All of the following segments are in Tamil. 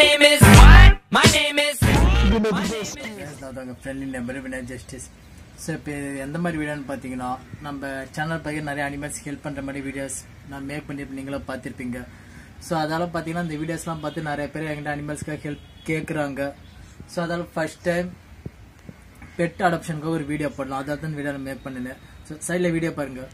name is what? My name is. அதாங்க friendly number winner justice so இப்போ எந்த மாதிரி வீடியோன்னு பார்த்தீங்கன்னா நம்ம சேனல் பக்கம் நிறைய அனிமல்ஸ் ஹெல்ப் பண்ணுற மாதிரி வீடியோஸ் நான் மேக் பண்ணியிருப்பேன் நீங்களும் பார்த்துருப்பீங்க ஸோ அதால் பார்த்தீங்கன்னா இந்த வீடியோஸ்லாம் பார்த்து நிறைய பேர் எங்கிட்ட அனிமல்ஸ்க்காக ஹெல்ப் கேட்குறாங்க ஸோ அதால் ஃபர்ஸ்ட் டைம் பெட் அடாப்ஷனுக்கு ஒரு வீடியோ போடலாம் அதான் தான் வீடியோ நான் மேக் பண்ணினேன் ஸோ சைடில் வீடியோ பாருங்கள்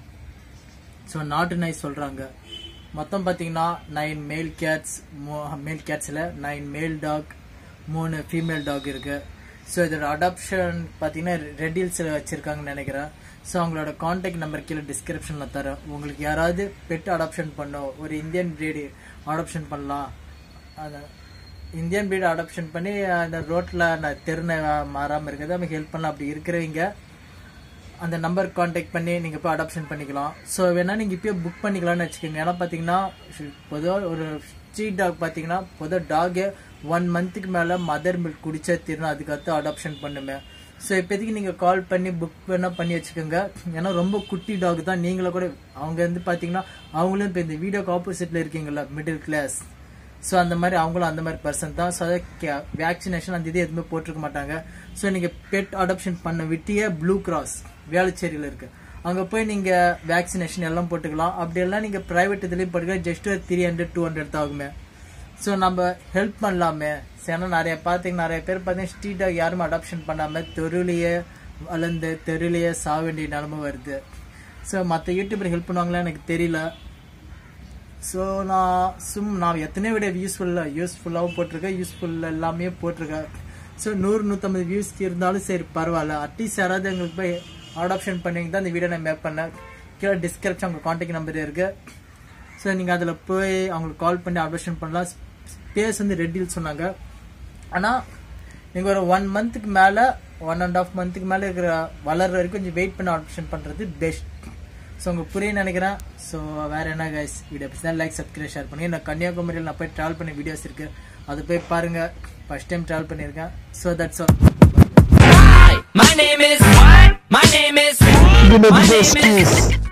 ஸோ நாட்டு நாய் சொல்கிறாங்க மொத்தம் பார்த்தீங்கன்னா நைன் மேல் கேட்ஸ் மேல் கேட்ஸில் நைன் மேல் டாக் மூணு ஃபீமேல் டாக் இருக்கு ஸோ இதோட அடாப்ஷன் பார்த்தீங்கன்னா ரெடில்ஸில் வச்சுருக்காங்கன்னு நினைக்கிறேன் ஸோ அவங்களோட காண்டாக்ட் நம்பர் கீழே டிஸ்கிரிப்ஷனில் தரேன் உங்களுக்கு யாராவது பெட் அடாப்ஷன் பண்ணோம் ஒரு இந்தியன் பிரீடு அடாப்ஷன் பண்ணலாம் அந்த இந்தியன் பிரீடு அடாப்ஷன் பண்ணி அந்த ரோட்டில் தெருனை மாறாமல் இருக்கிறது நமக்கு ஹெல்ப் பண்ணலாம் அப்படி இருக்கிறவங்க அந்த நம்பர் காண்டாக்ட் பண்ணி நீங்கள் போய் அடாப்ஷன் பண்ணிக்கலாம் ஸோ வேணா நீங்கள் இப்போயே புக் பண்ணிக்கலாம்னு வச்சுக்கோங்க ஏன்னா பார்த்தீங்கன்னா பொதுவாக ஒரு ஸ்ட்ரீட் டாக் பார்த்தீங்கன்னா பொதுவாக டாகே ஒன் மந்த்துக்கு மேலே மதர் மில்க் குடிச்சா தீரணும் அதுக்கடுத்து அடாப்ஷன் பண்ணுமே ஸோ இப்போதைக்கு நீங்கள் கால் பண்ணி புக் வேணால் பண்ணி வச்சுக்கோங்க ஏன்னா ரொம்ப குட்டி டாக் தான் நீங்களும் கூட அவங்க வந்து பார்த்தீங்கன்னா அவங்களும் இப்போ இந்த வீடியோக்கு ஆப்போசிட்டில் இருக்கீங்களா மிடில் கிளாஸ் ஸோ அந்த மாதிரி அவங்களும் அந்த மாதிரி பர்சன் தான் ஸோ வேக்சினேஷன் அந்த இது எதுவுமே போட்டிருக்க மாட்டாங்க ஸோ நீங்கள் பெட் அடாப்ஷன் பண்ண விட்டியே ப்ளூ கிராஸ் வேளச்சேரியில் இருக்கு அங்கே போய் நீங்கள் வேக்சினேஷன் எல்லாம் போட்டுக்கலாம் அப்படி எல்லாம் நீங்கள் ப்ரைவேட் இதுலேயும் போட்டுக்கலாம் ஜஸ்ட் ஒரு த்ரீ ஹண்ட்ரட் டூ ஹண்ட்ரட் தான் ஆகுமே ஸோ நம்ம ஹெல்ப் பண்ணலாமே ஏன்னா நிறைய பார்த்தீங்கன்னா நிறைய பேர் பார்த்தீங்கன்னா ஸ்ட்ரீட்டாக யாருமே அடாப்ஷன் பண்ணாமல் தெருவிலேயே வளர்ந்து தெருவிலேயே சாக வேண்டிய நிலமை வருது ஸோ மற்ற யூடியூபர் ஹெல்ப் பண்ணுவாங்களா எனக்கு தெரியல ஸோ நான் சும் நான் எத்தனையோ விட யூஸ்ஃபுல்லாக யூஸ்ஃபுல்லாகவும் போட்டிருக்கேன் யூஸ்ஃபுல் எல்லாமே போட்டிருக்கேன் ஸோ நூறு நூற்றம்பது வியூஸ்க்கு இருந்தாலும் சரி பரவாயில்ல அட்லீஸ்ட் யாராவது எங்களுக்கு போய் அடாப்ஷன் பண்ணீங்க தான் இந்த வீடியோ நான் மேக் பண்ணேன் கீழே டிஸ்கிரிப்ஷன் உங்கள் காண்டாக்ட் நம்பர் இருக்கு ஸோ நீங்கள் அதில் போய் அவங்களுக்கு கால் பண்ணி அடாப்ஷன் பண்ணலாம் ஸ்பேஸ் வந்து ரெட்டில் சொன்னாங்க ஆனால் நீங்கள் ஒரு ஒன் மந்த்துக்கு மேலே ஒன் அண்ட் ஆஃப் மந்த்துக்கு மேலே இருக்கிற வளர்ற வரைக்கும் கொஞ்சம் வெயிட் பண்ணி ஆப்ஷன் பண்ணுறது பெஸ்ட் ஸோ உங்களுக்கு புரிய நினைக்கிறேன் ஸோ வேற என்ன கைஸ் வீடியோ பிடிச்சா லைக் சப்ஸ்கிரைப் ஷேர் பண்ணி நான் கன்னியாகுமரியில் நான் போய் ட்ராவல் பண்ண வீடியோஸ் இருக்கு அது போய் பாருங்க ஃபர்ஸ்ட் டைம் ட்ராவல் பண்ணியிருக்கேன் so that's all Hi, my name is what? My name is. My name is.